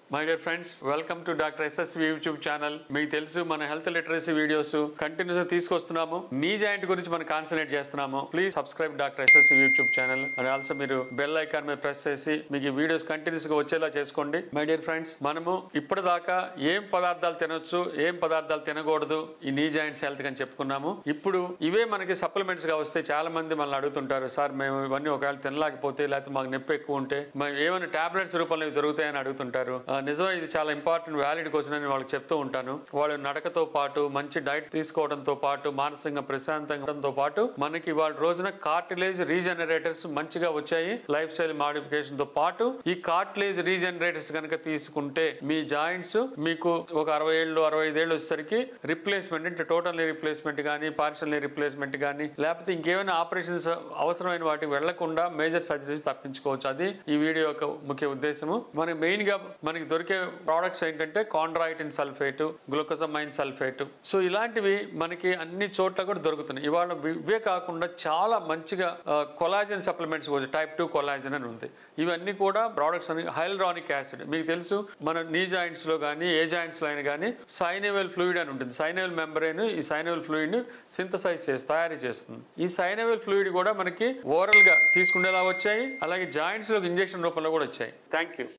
my dear friends welcome to doctor SSV YouTube channel మీకు తెలుసు మన హెల్త్ లిటరసీ వీడియోస్ కంటిన్యూస్ తీసుకొస్తున్నాము knee joint గురించి మనం కాన్సన్ట్రేట్ చేస్తున్నాము please subscribe doctor SSV YouTube channel and also మీరు బెల్ ఐకాన్ మీద ప్రెస్ చేసి మీకు ఈ వీడియోస్ కంటిన్యూస్ గా వచ్చేలా చేసుకోండి మై డియర్ ఫ్రెండ్స్ మనము ఇప్పటిదాకా ఏం పదార్థాలు తినొచ్చు ఏం పదార్థాలు తినకూడదు ఈ నీ జాయింట్స్ హెల్త్ అని చెప్పుకున్నాము ఇప్పుడు ఇవే మనకి సప్లిమెంట్స్ గా వస్తే చాలా మంది మనల్ని అడుగుతుంటారు సార్ మేము ఇవన్నీ ఒకవేళ తినలేకపోతే లేకపోతే మాకు నొప్పి ఎక్కువ ఉంటే మేము ఏమైనా టాబ్లెట్స్ రూపంలో ఇవి దొరుకుతాయని అడుగుతుంటారు ఆ, నిజమే ఇది చాలా ఇంపార్టెంట్ వ్యాలిడ్ క్వశ్చన్ అని వాళ్ళకి చెప్తూ ఉంటాను వాళ్ళు నడకతో పాటు మంచి డైట్ తీసుకోవడంతో పాటు మానసికంగా ప్రశాంతంగా ఉండడంతో పాటు మనకి వాళ్ళ రోజున కార్టిలేజ్ రీజనరేటర్స్ మంచిగా వచ్చాయి లైఫ్ స్టైల్ మాడిఫికేషన్ తో పాటు ఈ కార్టిలేజ్ రీజనరేటర్స్ కనుక తీసుకుంటే మీ జాయింట్స్ మీకు ఒక అరవై ఏళ్ళు అరవై ఐదేళ్ళు వచ్చేసరికి రిప్లేస్మెంట్ అంటే టోటల్ రీప్లేస్మెంట్ కానీ పార్షల్ రీప్లేస్మెంట్ కానీ లేకపోతే ఇంకేమైనా ఆపరేషన్స్ అవసరమైన వాటికి వెళ్లకుండా మేజర్ సర్జరీస్ తప్పించుకోవచ్చు అది ఈ వీడియో యొక్క ముఖ్య ఉద్దేశము మనకి మెయిన్ గా మనకి దొరికే ప్రోడక్ట్స్ ఏంటంటే chondroitin sulphate glucosamine sulphate so ఇలాంటివి మనకి అన్ని చోట్ల కూడా దొరుకుతున్నాయి ఇవాళ ఇవి- ఇవే కాకుండా చాలా మంచిగా collagen supplements type two collagen అని ఉంది ఇవన్నీ కూడా ప్రోడక్ట్స్ అని హైల్రానిక్ యాసిడ్ మీకు తెలుసు మన నీ జాయింట్స్ లో కానీ ఏ జాయింట్స్ లో అయినా కానీ సైనవెల్ ఫ్లూయిడ్ అని ఉంటుంది సైనవెల్ మెంబరేన్ ఈ సైనవెల్ ఫ్లూయిడ్ ని సింథసైజ్ చేసి తయారు చేస్తుంది ఈ సైనవెల్ ఫ్లూయిడ్ కూడా మనకి ఓరల్ గా తీసుకునేలా వచ్చాయి అలాగే జాయింట్స్ లో ఇంజెక్షన్ రూపంలో కూడా వచ్చాయి థ్యాంక్ యూ